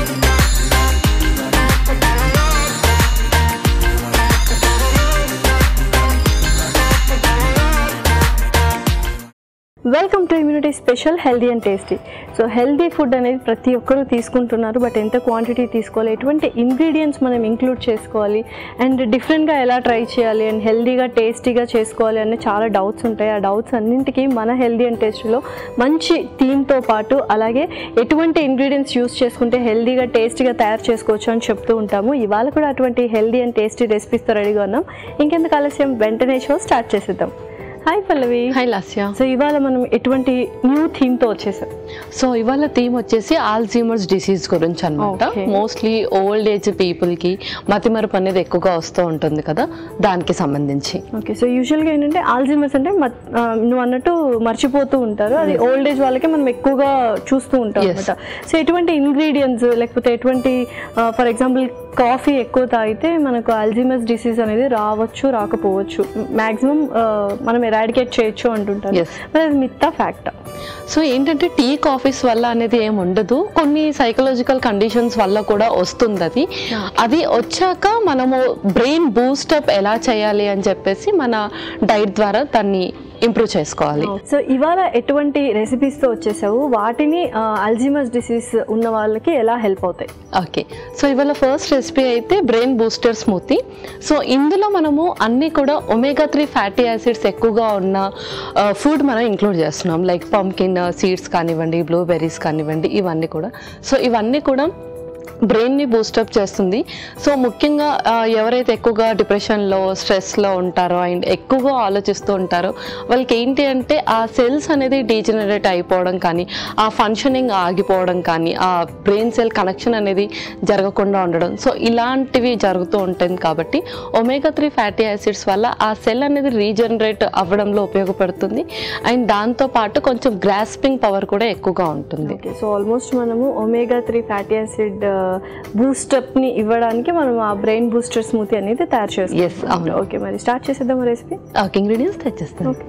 Welcome to immunity special healthy and tasty so healthy food అనేది ప్రతి ఒక్కరూ తీసుకుంటున్నారు బట్ ఎంత క్వాంటిటీ తీసుకోవాలి ఎటువంటి ఇంగ్రీడియంట్స్ మనం ఇంక్లూడ్ చేసుకోవాలి అండ్ డిఫరెంట్గా ఎలా ట్రై చేయాలి అండ్ హెల్దీగా టేస్టీగా చేసుకోవాలి అనే చాలా డౌట్స్ ఉంటాయి ఆ డౌట్స్ అన్నింటికి మన హెల్దీ అండ్ టేస్టీలో మంచి థీమ్తో పాటు అలాగే ఎటువంటి ఇంగ్రీడియంట్స్ యూస్ చేసుకుంటే హెల్దీగా టేస్టీగా తయారు చేసుకోవచ్చు అని చెప్తూ ఉంటాము ఇవాళ కూడా అటువంటి హెల్దీ అండ్ టేస్టీ రెసిపీస్తో రెడీగా ఉన్నాం ఇంకెందుకు ఆలస్యం వెంటనే షో స్టార్ట్ చేసేద్దాం hi Pallavi hi Lasya so ఇవాళ మనం ఎటువంటి న్యూ థీమ్ తో వచ్చేసాం సో ఇవాళ థీమ్ వచ్చేసి ఆల్జీమర్స్ డిసీజ్ గురించి అనమాట Okay. Mostly old age people కి మతిమరుపు అనేది ఎక్కువగా వస్తూ ఉంటుంది కదా దానికి సంబంధించి ఓకే సో యూజువల్గా ఏంటంటే ఆల్జిమర్స్ అంటే మత్- ఆ, నువ్వు అన్నట్టు మర్చిపోతూ ఉంటారు అది ఓల్డ్ ఏజ్ వాళ్ళకే మనం ఎక్కువగా చూస్తూ ఉంటాం Yes. అనమాట సో ఎటువంటి ఇంగ్రీడియంట్స్ లేకపోతే ఎటువంటి ఫర్ ఎగ్జాంపుల్ కాఫీ ఎక్కువ తాగితే మనకు ఆల్జిమర్స్ డిసీజ్ అనేది రావచ్చు రాకపోవచ్చు మ్యాక్సిమం మనం ఎరాడికేట్ చేయొచ్చు అంటుంటారు Yes. మరి అది మిత్తా ఫ్యాక్ట్ సో ఏంటంటే టీ కాఫీస్ వల్ల అనేది ఏమి ఉండదు కొన్ని సైకలాజికల్ కండిషన్స్ వల్ల కూడా వస్తుంది అది అది వచ్చాక మనము బ్రెయిన్ బూస్టప్ ఎలా చేయాలి అని చెప్పేసి మన డైట్ ద్వారా దాన్ని ఇంప్రూవ్ చేసుకోవాలి సో ఇవాళ ఎటువంటి రెసిపీస్ తో వచ్చేసావు వాటిని అల్జిమర్స్ డిసీజ్ ఉన్న వాళ్ళకి ఎలా హెల్ప్ అవుతాయి ఓకే సో ఇవాళ ఫస్ట్ రెసిపీ అయితే బ్రెయిన్ బూస్టర్ స్మూతీ సో ఇందులో మనము అన్నీ కూడా ఒమేగా త్రీ ఫ్యాటీ యాసిడ్స్ ఎక్కువగా ఉన్న ఫుడ్ మనం ఇంక్లూడ్ చేస్తున్నాం లైక్ పంకిన్ సీడ్స్ కానివ్వండి బ్లూబెర్రీస్ కానివ్వండి ఇవన్నీ కూడా సో ఇవన్నీ కూడా బ్రెయిన్ని బూస్టప్ చేస్తుంది సో ముఖ్యంగా ఆ, ఎవరైతే ఎక్కువగా డిప్రెషన్లో స్ట్రెస్లో ఉంటారో అండ్ ఎక్కువగా ఆలోచిస్తూ ఉంటారో వాళ్ళకి ఏంటి అంటే ఆ సెల్స్ అనేది డీజనరేట్ అయిపోవడం కానీ ఆ ఫంక్షనింగ్ ఆగిపోవడం కానీ ఆ బ్రెయిన్ సెల్ కనెక్షన్ అనేది జరగకుండా ఉండడం సో ఇలాంటివి జరుగుతూ ఉంటుంది కాబట్టి ఒమేగా త్రీ ఫ్యాటీ యాసిడ్స్ వల్ల ఆ సెల్ అనేది రీజనరేట్ అవ్వడంలో ఉపయోగపడుతుంది అండ్ దాంతో పాటు కొంచెం గ్రాస్పింగ్ పవర్ కూడా ఎక్కువగా ఉంటుంది ఓకే సో ఆల్మోస్ట్ మనము omega three fatty acid boost up ని ఇవ్వడానికి మనం ఆ బ్రెయిన్ బూస్టర్ స్మూతీ అనేది తయారు Yes, చేస్తాం అవును. ఓకే మరి స్టార్ట్ చేసేద్దాం రెసిపీ ఓకే ఇంగ్రీడియంట్స్ తెచ్చేస్తాను ఓకే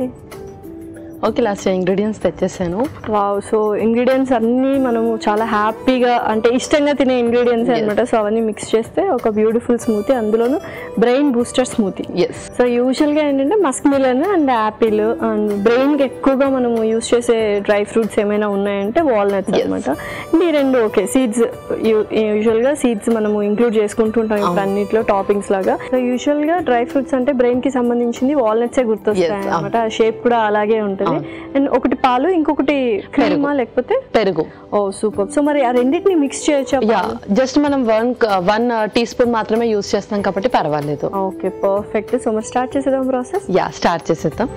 ఓకే లాస్ట్ ఇంగ్రీడియంట్స్ తెచ్చేసాను వావ్ సో ఇంగ్రీడియంట్స్ అన్నీ మనము చాలా హ్యాపీగా అంటే ఇష్టంగా తినే ఇంగ్రీడియంట్స్ అనమాట సో అవన్నీ మిక్స్ చేస్తే ఒక బ్యూటిఫుల్ స్మూతీ అందులోను brain booster smoothie yes so యూజువల్గా ఏంటంటే musk melon and apple and బ్రెయిన్కి ఎక్కువగా మనము యూస్ చేసే డ్రై ఫ్రూట్స్ ఏమైనా ఉన్నాయంటే వాల్నట్స్ Yes. అనమాట ఈ రెండు ఓకే సీడ్స్ యూజువల్గా సీడ్స్ మనము ఇంక్లూడ్ చేసుకుంటుంటాం ఇప్పుడు అన్నిట్లో టాపింగ్స్ లాగా సో యూజువల్గా డ్రై ఫ్రూట్స్ అంటే బ్రెయిన్ కి సంబంధించింది వాల్నట్సే గుర్తొస్తాయి Yes, అనమాట ఆ షేప్ కూడా అలాగే ఉంటుంది అండ్ ఒకటి పాలు ఇంకొకటి క్రీమా లేకపోతే పెరుగు ఓ సూపర్ సో మరి ఆ రెండింటిని మిక్స్ చేయొచ్చా యా జస్ట్ మనం వన్ వన్ టీ స్పూన్ మాత్రమే యూస్ చేస్తాం కాబట్టి పర్వాలేదు ఓకే పర్ఫెక్ట్ సో మరి స్టార్ట్ చేసేద్దాం ప్రాసెస్ యా స్టార్ట్ చేసేద్దాం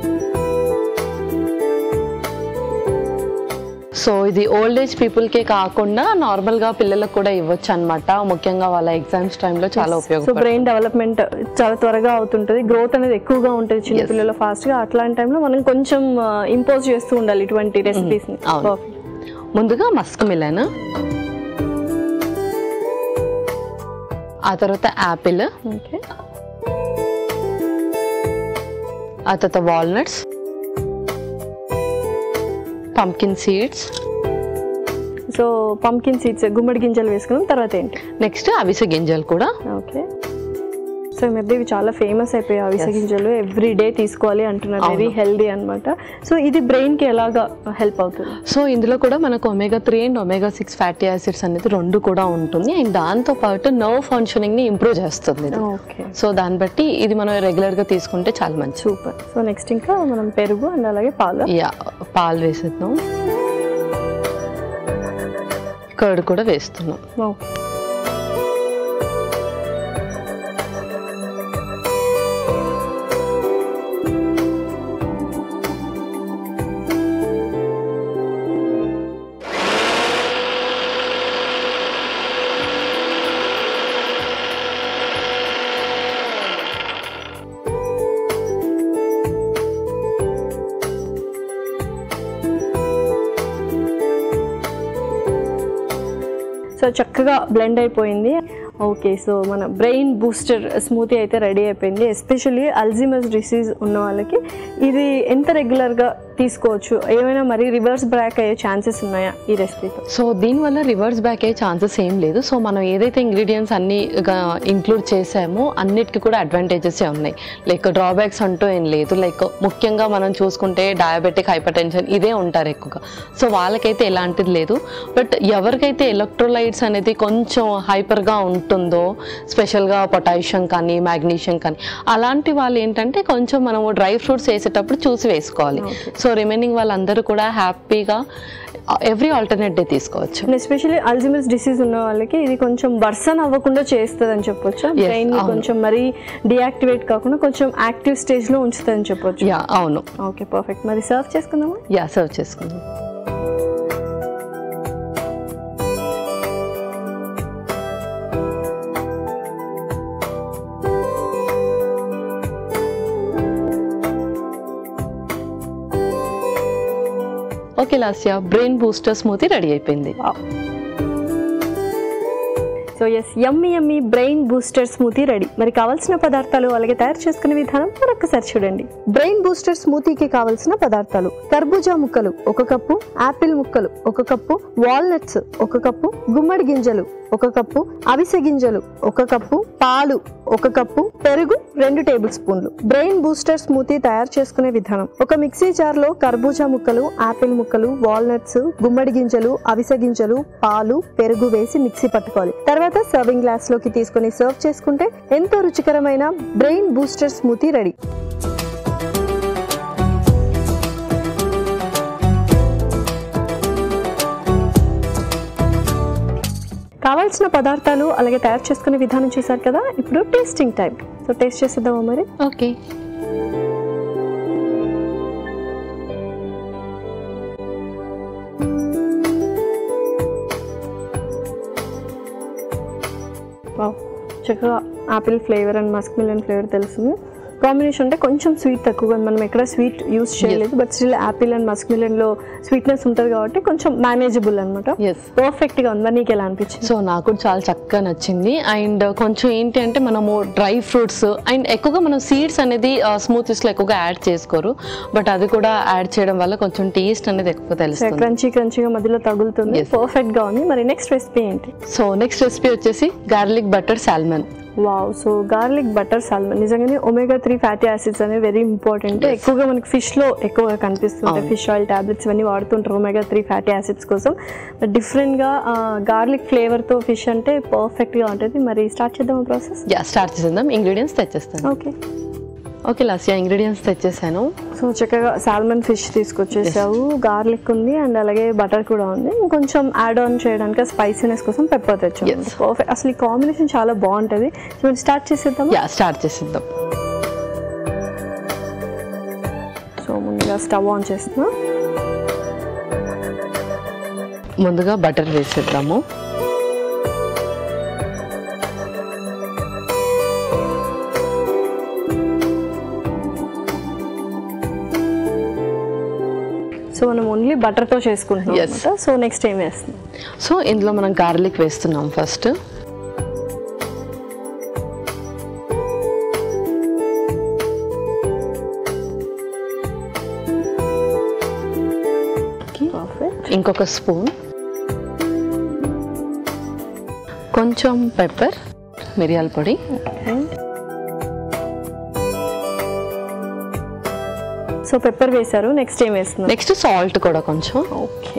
సో ఇది ఓల్డ్ ఏజ్ పీపుల్కే కాకుండా నార్మల్గా పిల్లలకు కూడా ఇవ్వచ్చు అనమాట ముఖ్యంగా వాళ్ళ ఎగ్జామ్స్ టైంలో చాలా సో ఉపయోగపడుతుంది బ్రెయిన్ డెవలప్మెంట్ చాలా త్వరగా అవుతుంటుంది గ్రోత్ అనేది ఎక్కువగా ఉంటుంది చిన్న Yes. పిల్లలు ఫాస్ట్ గా అట్లాంటి టైంలో మనం కొంచెం ఇంపోజ్ చేస్తూ ఉండాలి ఇటువంటి రెసిపీస్ ని అవును. ముందుగా మస్క్ మిలన్ ఆ తర్వాత యాపిల్ ఓకే ఆ తర్వాత walnuts pumpkin seeds so pumpkin seeds గుమ్మడి గింజలు వేసుకున్నాం తర్వాత ఏంటి నెక్స్ట్ అవిసె గింజలు కూడా ఓకే సో ఈ మధ్య ఇవి చాలా ఫేమస్ అయిపోయాయి అవిసె Yes. గింజలు ఎవ్రీ డే తీసుకోవాలి అంటున్నారు అవును. వెరీ హెల్దీ అన్నమాట సో ఇది బ్రెయిన్ కి ఎలాగా హెల్ప్ అవుతుంది సో ఇందులో కూడా మనకు omega three and omega six fatty acids అనేది రెండు కూడా ఉంటుంది అండ్ దాంతో పాటు నర్వ్ ఫంక్షనింగ్ ని ఇంప్రూవ్ చేస్తుంది ఇది. ఓకే సో దాన్ని బట్టి ఇది మనం రెగ్యులర్ గా తీసుకుంటే చాలా మంచిది సూపర్ సో నెక్స్ట్ ఇంకా మనం పెరుగు అండ్ అలాగే పాలు యా పాలు వేసేద్దాం కర్డ్ కూడా వేస్తున్నాం ఓకే సో చక్కగా బ్లెండ్ అయిపోయింది ఓకే సో మన బ్రెయిన్ బూస్టర్ స్మూతీ అయితే రెడీ అయిపోయింది ఎస్పెషల్లీ అల్జిమస్ డిసీజ్ ఉన్న వాళ్ళకి ఇది ఎంత రెగ్యులర్గా తీసుకోవచ్చు ఏమైనా మరి రివర్స్ బ్రాక్ అయ్యే ఛాన్సెస్ ఉన్నాయా ఈ రెసిపీతో సో దీనివల్ల రివర్స్ బ్యాక్ అయ్యే ఛాన్సెస్ ఏం లేదు సో మనం ఏదైతే ఇంగ్రీడియంట్స్ అన్ని ఇంక్లూడ్ చేసామో అన్నిటికీ కూడా అడ్వాంటేజెస్ ఉన్నాయి లైక్ డ్రాబ్యాక్స్ అంటూ ఏం లేదు లైక్ ముఖ్యంగా మనం చూసుకుంటే డయాబెటిక్ హైపర్ టెన్షన్ ఇదే ఉంటారు ఎక్కువగా సో వాళ్ళకైతే ఎలాంటిది లేదు బట్ ఎవరికైతే ఎలక్ట్రోలైట్స్ అనేది కొంచెం హైపర్గా ఉంటుందో స్పెషల్గా పొటాషియం కానీ మ్యాగ్నీషియం కానీ అలాంటి వాళ్ళు ఏంటంటే కొంచెం మనము డ్రై ఫ్రూట్స్ వేసేటప్పుడు చూసి వేసుకోవాలి సో రిమైనింగ్ వాళ్ళందరూ కూడా హ్యాపీగా ఎవ్రీ ఆల్టర్నేట్ డే తీసుకోవచ్చు ఎస్పెషల్లీ అల్జిమస్ డిసీజ్ ఉన్న వాళ్ళకి ఇది కొంచెం బర్సన్ అవ్వకుండా చేస్తుంది అని చెప్పొచ్చు Yes, బ్రెయిన్ అవును. కొంచెం మరీ డియాక్టివేట్ కాకుండా కొంచెం యాక్టివ్ స్టేజ్ లో ఉంచుతుంది అని చెప్పొచ్చు యా అవును ఓకే పర్ఫెక్ట్ మరి సర్వ్ చేసుకుందామా యా సర్వ్ చేసుకుందాం okay Lasya brain booster smoothie ready అయిపోయింది so yes yummy yummy brain booster smoothie ready మరి కావాల్సిన పదార్థాలు అలాగే తయారు చేసుకునే విధానం మరొకసారి చూడండి బ్రెయిన్ బూస్టర్ స్మూతీకి కావాల్సిన పదార్థాలు కర్బూజా ముక్కలు ఒక కప్పు యాపిల్ ముక్కలు ఒక కప్పు వాల్నట్స్ ఒక కప్పు గుమ్మడి గింజలు ఒక కప్పు అవిసె గింజలు ఒక కప్పు పాలు ఒక కప్పు పెరుగు రెండు టేబుల్ స్పూన్లు బ్రెయిన్ బూస్టర్ స్మూతీ తయారు చేసుకునే విధానం ఒక మిక్సీ జార్ లో కర్బూజా ముక్కలు యాపిల్ ముక్కలు వాల్నట్స్ గుమ్మడి గింజలు అవిసె గింజలు పాలు పెరుగు వేసి మిక్సీ పట్టుకోవాలి తర్వాత సర్వింగ్ గ్లాస్ లోకి తీసుకొని సర్వ్ చేసుకుంటే ఎంతో రుచికరమైన బ్రెయిన్ బూస్టర్ స్మూతీ రెడీ కావాల్సిన పదార్థాలు అలాగే తయారు చేసుకునే విధానం చూసారు కదా ఇప్పుడు టేస్టింగ్ టైం సో టేస్ట్ చేసేద్దామా మరి ఓకే వావ్ చక్కగా apple flavour and musk melon flavour తెలుస్తుంది కాంబినేషన్ అంటే కొంచెం స్వీట్ తక్కువగా ఉంది. మనం ఎక్కడ స్వీట్ యూస్ చేయలేదు but still apple and musk melon లో స్వీట్నెస్ ఉంటుంది కాబట్టి కొంచెం మేనేజబుల్ అనమాట ఎస్ పర్ఫెక్ట్ గా ఉంది మరి నీకు ఎలా అనిపించింది సో నాకు కూడా చాలా చక్కగా నచ్చింది అండ్ కొంచెం ఏంటి అంటే మనము డ్రై ఫ్రూట్స్ అండ్ ఎక్కువగా మనం సీడ్స్ అనేది స్మూతీస్లో ఎక్కువగా యాడ్ చేసుకోరు బట్ అది కూడా యాడ్ చేయడం వల్ల కొంచెం టేస్ట్ అనేది ఎక్కువ తెలుస్తుంది క్రంచీ క్రంచీగా మధ్యలో తగులుతుంది Yes. పర్ఫెక్ట్ గా ఉంది మరి నెక్స్ట్ రెసిపీ ఏంటి సో నెక్స్ట్ రెసిపీ వచ్చేసి garlic butter salmon wow so garlic butter salmon నిజంగానే ఒమేగా త్రీ ఫ్యాటీ యాసిడ్స్ అనేవి వెరీ ఇంపార్టెంట్ Yes. ఎక్కువగా మనకి ఫిష్ లో ఎక్కువగా కనిపిస్తుంటాయి అవును. ఫిష్ ఆయిల్ టాబ్లెట్స్ ఇవన్నీ వాడుతుంటారు ఒమేగా త్రీ ఫ్యాటీ యాసిడ్స్ కోసం బట్ డిఫరెంట్ గా గార్లిక్ ఫ్లేవర్ తో ఫిష్ అంటే పర్ఫెక్ట్ గా ఉంటుంది మరి స్టార్ట్ చేద్దాం ప్రాసెస్ యా స్టార్ట్ చేసేద్దాం ఇంగ్రీడియంట్స్ తెచ్చేస్తాను ఓకే ఓకే లాస్యా ఇంగ్రీడియంట్స్ తెచ్చేసాను సో చక్కగా సాల్మన్ ఫిష్ తీసుకొచ్చేసావు గార్లిక్ ఉంది అండ్ అలాగే బటర్ కూడా ఉంది ఇంకొంచెం యాడ్ ఆన్ చేయడానికి స్పైసీనెస్ కోసం పెప్పర్ తెచ్చాము Yes. పర్ఫెక్ట్ అసలు ఈ కాంబినేషన్ చాలా బాగుంటుంది సో మనం స్టార్ట్ చేసేద్దాం యా స్టార్ట్ చేసేద్దాం సో ముందుగా స్టవ్ ఆన్ చేస్తున్నా ముందుగా బటర్ వేసేద్దాము సో మనం ఓన్లీ బటర్తో చేసుకుంటున్నాం Yes. అనమాట సో నెక్స్ట్ ఏం వేస్తున్నాం సో ఇందులో మనం గార్లిక్ వేస్తున్నాం ఫస్ట్ పర్ఫెక్ట్ ఇంకొక స్పూన్ కొంచెం పెప్పర్ మిరియాల పొడి సో పెప్పర్ వేశారు నెక్స్ట్ ఏం వేస్తున్నాం నెక్స్ట్ సాల్ట్ కూడా కొంచెం ఓకే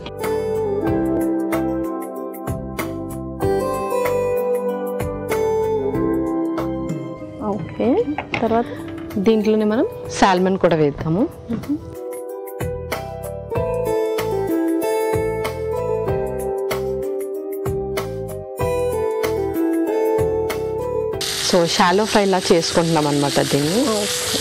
ఓకే తర్వాత దీంట్లోనే మనం సాల్మన్ కూడా వేద్దాము సో షాలో ఫ్రై లా చేసుకుంటున్నాం అనమాట దీన్ని ఓకే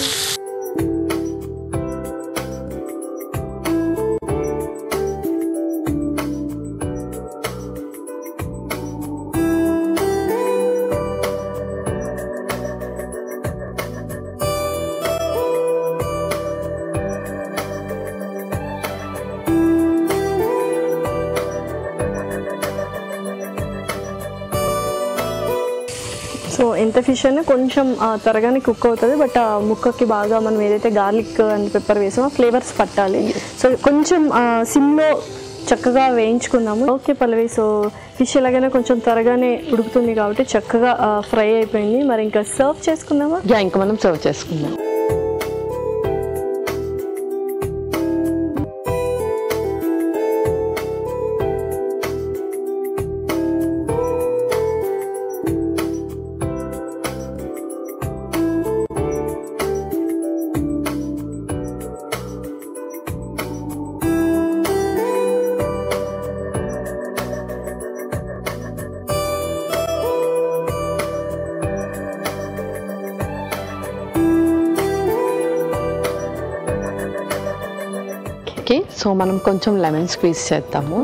సో ఎంత ఫిష్ అయినా కొంచెం ఆ, త్వరగానే కుక్ అవుతుంది బట్ ఆ ముక్కకి బాగా మనం ఏదైతే గార్లిక్ అండ్ పెప్పర్ వేసామో ఫ్లేవర్స్ పట్టాలి సో కొంచెం సిమ్లో చక్కగా వేయించుకుందాము ఓకే పల్లవి సో ఫిష్ ఎలాగైనా కొంచెం త్వరగానే ఉడుకుతుంది కాబట్టి చక్కగా ఫ్రై అయిపోయింది మరి ఇంకా సర్వ్ చేసుకుందామా యా ఇంకా మనం సర్వ్ చేసుకుందాం ఓకే సో మనం కొంచెం లెమన్ స్క్వీజ్ చేద్దాము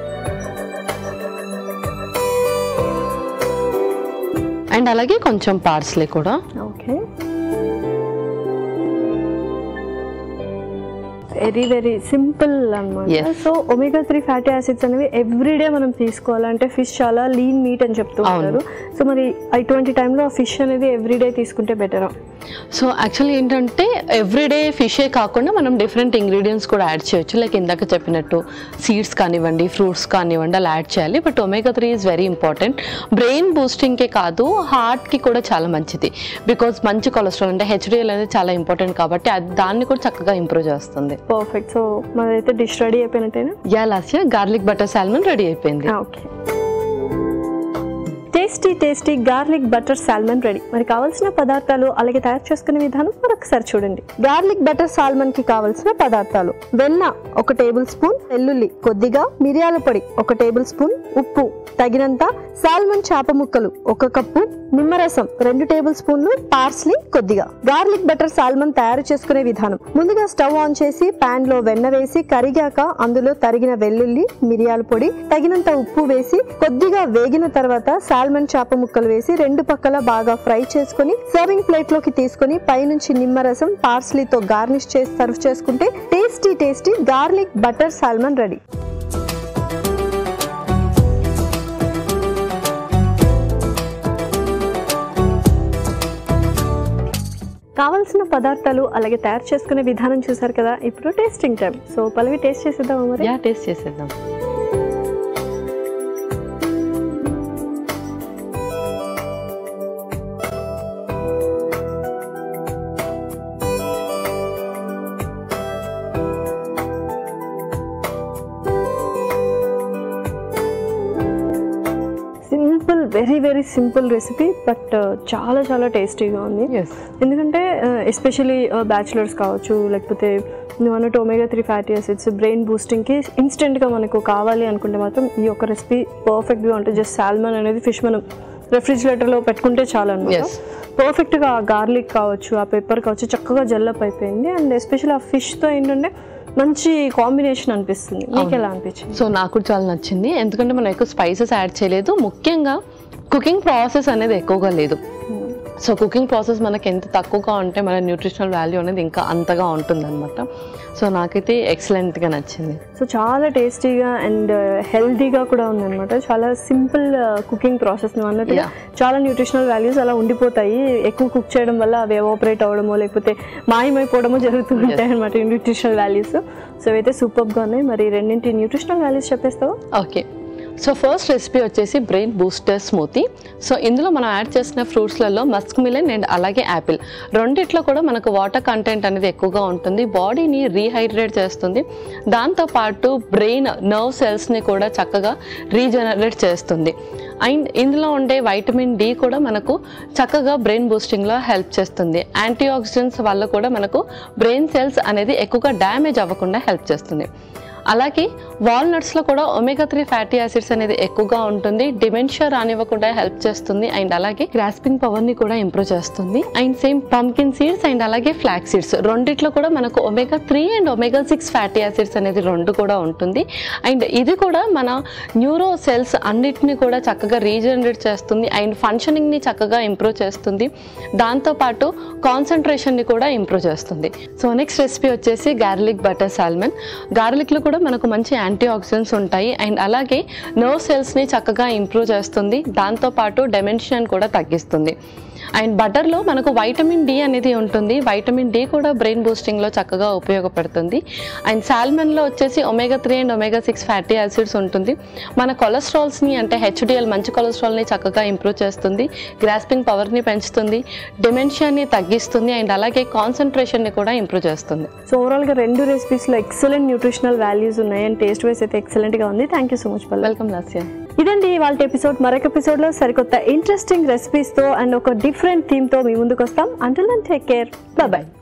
అండ్ అలాగే కొంచెం పార్స్లీ కూడా ఓకే వెరీ వెరీ సింపుల్ అనమాట Yes. So omega three fatty acids అనేవి ఎవ్రీడే మనం తీసుకోవాలంటే ఫిష్ చాలా లీన్ మీట్ అని చెప్తూ ఉంటారు సో మరి ఇటువంటి టైంలో ఆ ఫిష్ అనేది ఎవ్రీడే తీసుకుంటే బెటరా సో యాక్చువల్లీ ఏంటంటే ఎవ్రీడే ఫిషే కాకుండా మనం డిఫరెంట్ ఇంగ్రీడియంట్స్ కూడా యాడ్ చేయొచ్చు లైక్ ఇందాక చెప్పినట్టు సీడ్స్ కానివ్వండి ఫ్రూట్స్ కానివ్వండి అలా యాడ్ చేయాలి but omega three is very important brain బూస్టింగ్కే కాదు హార్ట్కి కూడా చాలా మంచిది బికాజ్ మంచి కొలెస్ట్రాల్ అంటే హెచ్డిఎల్ అనేది చాలా ఇంపార్టెంట్ కాబట్టి అది దాన్ని కూడా చక్కగా ఇంప్రూవ్ చేస్తుంది పర్ఫెక్ట్ సో మనైతే డిష్ రెడీ అయిపోయినట్టేనా yeah last year garlic butter salmon ready అయిపోయింది okay tasty tasty garlic butter salmon ready మరి కావాల్సిన పదార్థాలు అలాగే తయారు చేసుకునే విధానం మరొకసారి చూడండి గార్లిక్ బటర్ సాల్మన్ కి కావాల్సిన పదార్థాలు వెన్న ఒక టేబుల్ స్పూన్ వెల్లుల్లి కొద్దిగా మిరియాల పొడి ఒక టేబుల్ స్పూన్ ఉప్పు తగినంత సాల్మన్ చేప ముక్కలు ఒక కప్పు నిమ్మరసం రెండు టేబుల్ స్పూన్లు పార్స్లీ కొద్దిగా గార్లిక్ బటర్ సాల్మన్ తయారు చేసుకునే విధానం ముందుగా స్టవ్ ఆన్ చేసి పాన్ లో వెన్న వేసి కరిగాక అందులో తరిగిన వెల్లుల్లి మిరియాల పొడి తగినంత ఉప్పు వేసి కొద్దిగా వేగిన తర్వాత సాల్మన్ చేప ముక్కలు వేసి రెండు పక్కల బాగా ఫ్రై చేసుకుని సర్వింగ్ ప్లేట్ లోకి తీసుకుని పైనుంచి నిమ్మరసం పార్స్లీతో గార్నిష్ చేసి సర్వ్ చేసుకుంటే tasty tasty garlic butter salmon ready కావాల్సిన పదార్థాలు అలాగే తయారు చేసుకునే విధానం చూసారు కదా ఇప్పుడు tasting time so Pallavi taste చేసేద్దామా మరి యా టేస్ట్ చేసేద్దాం simple very very simple recipe but చాలా చాలా టేస్టీగా ఉంది ఎస్ ఎందుకంటే ఎస్పెషలీ బ్యాచులర్స్ కావచ్చు లేకపోతే నువ్వు అన్నట్టు omega three fatty acids brain బూస్టింగ్కి ఇన్స్టెంట్గా మనకు కావాలి అనుకుంటే మాత్రం ఈ యొక్క రెసిపీ పర్ఫెక్ట్గా ఉంటుంది జస్ట్ సాల్మన్ అనేది ఫిష్ మనం రెఫ్రిజిరేటర్లో పెట్టుకుంటే చాలు అనమాట Yes. పర్ఫెక్ట్గా ఆ గార్లిక్ కావచ్చు ఆ పెప్పర్ కావచ్చు చక్కగా జల్లప్ అయిపోయింది అండ్ ఎస్పెషల్లీ ఆ ఫిష్తో ఏంటంటే మంచి కాంబినేషన్ అనిపిస్తుంది మీకు ఎలా అనిపించింది సో నాకు కూడా చాలా నచ్చింది ఎందుకంటే మనం ఎక్కువ స్పైసెస్ యాడ్ చేయలేదు ముఖ్యంగా కుకింగ్ ప్రాసెస్ అనేది ఎక్కువగా లేదు సో కుకింగ్ ప్రాసెస్ మనకి ఎంత తక్కువగా ఉంటే మన న్యూట్రిషనల్ వాల్యూ అనేది ఇంకా అంతగా ఉంటుందన్నమాట సో నాకైతే ఎక్సలెంట్గా నచ్చింది సో చాలా టేస్టీగా అండ్ హెల్తీగా కూడా ఉందన్నమాట చాలా సింపుల్ కుకింగ్ ప్రాసెస్ నువ్వు అన్నట్టుగా Yeah. చాలా న్యూట్రిషనల్ వాల్యూస్ అలా ఉండిపోతాయి ఎక్కువ కుక్ చేయడం వల్ల అవి ఎవాపరేట్ అవ్వడమో లేకపోతే మాయమైపోవడమో జరుగుతూ ఉంటాయి అనమాట న్యూట్రిషనల్ వాల్యూస్ సో అయితే సూపర్గా ఉన్నాయి మరి రెండింటి న్యూట్రిషనల్ వాల్యూస్ చెప్పేస్తావా ఓకే సో ఫస్ట్ రెసిపీ వచ్చేసి బ్రెయిన్ బూస్టర్ స్మూతీ సో ఇందులో మనం యాడ్ చేసిన ఫ్రూట్స్లలో మస్క్ మిలన్ అండ్ అలాగే యాపిల్ రెండిట్లో కూడా మనకు వాటర్ కంటెంట్ అనేది ఎక్కువగా ఉంటుంది బాడీని రీహైడ్రేట్ చేస్తుంది దాంతోపాటు బ్రెయిన్ నర్వ్ సెల్స్ని కూడా చక్కగా రీజనరేట్ చేస్తుంది అండ్ ఇందులో ఉండే వైటమిన్ డి కూడా మనకు చక్కగా బ్రెయిన్ బూస్టింగ్లో హెల్ప్ చేస్తుంది యాంటీ ఆక్సిడెంట్స్ వల్ల కూడా మనకు బ్రెయిన్ సెల్స్ అనేది ఎక్కువగా డ్యామేజ్ అవ్వకుండా హెల్ప్ చేస్తుంది అలాగే వాల్నట్స్లో కూడా ఒమేగా త్రీ ఫ్యాటీ యాసిడ్స్ అనేది ఎక్కువగా ఉంటుంది డిమెన్షియా రానివ్వకుండా హెల్ప్ చేస్తుంది అండ్ అలాగే గ్రాస్పింగ్ పవర్ని కూడా ఇంప్రూవ్ చేస్తుంది and same pumpkin seeds and అలాగే ఫ్లాక్ సీడ్స్ రెండిట్లో కూడా మనకు omega three and omega six fatty acids అనేది రెండు కూడా ఉంటుంది అండ్ ఇది కూడా మన న్యూరో సెల్స్ అన్నిటిని కూడా చక్కగా రీజనరేట్ చేస్తుంది అండ్ ఫంక్షనింగ్ని చక్కగా ఇంప్రూవ్ చేస్తుంది దాంతోపాటు కాన్సన్ట్రేషన్ని కూడా ఇంప్రూవ్ చేస్తుంది సో నెక్స్ట్ రెసిపీ వచ్చేసి గార్లిక్ బటర్ సాల్మన్ గార్లిక్లో కూడా కూడా మనకు మంచి యాంటీ ఆక్సిడెంట్స్ ఉంటాయి అండ్ అలాగే నర్వ్ సెల్స్ని చక్కగా ఇంప్రూవ్ చేస్తుంది దాంతోపాటు డెమెన్షన్ కూడా తగ్గిస్తుంది అండ్ బటర్లో మనకు వైటమిన్ డి అనేది ఉంటుంది వైటమిన్ డి కూడా బ్రెయిన్ బూస్టింగ్లో చక్కగా ఉపయోగపడుతుంది అండ్ సాల్మన్లో వచ్చేసి omega three and omega six fatty acids ఉంటుంది మన కొలెస్ట్రాల్స్ని అంటే హెచ్డిఎల్ మంచి కొలెస్ట్రాల్ని చక్కగా ఇంప్రూవ్ చేస్తుంది గ్రాస్పింగ్ పవర్ని పెంచుతుంది డిమెన్షియాని తగ్గిస్తుంది అండ్ అలాగే కాన్సన్ట్రేషన్ని కూడా ఇంప్రూవ్ చేస్తుంది సో ఓవరాల్గా రెండు రెసిపీస్లో ఎక్సలెంట్ న్యూట్రిషనల్ వాల్యూస్ ఉన్నాయి అండ్ టేస్ట్ వైస్ అయితే ఎక్సలెంట్గా ఉంది thank you so much Pallavi welcome లాస్యా ఇదండి వాళ్ళ ఎపిసోడ్ మరొక ఎపిసోడ్లో సరికొత్త ఇంట్రెస్టింగ్ రెసిపీస్తో అండ్ ఒక డిఫరెంట్ థీమ్తో మీ ముందుకు వస్తాం until and take care bye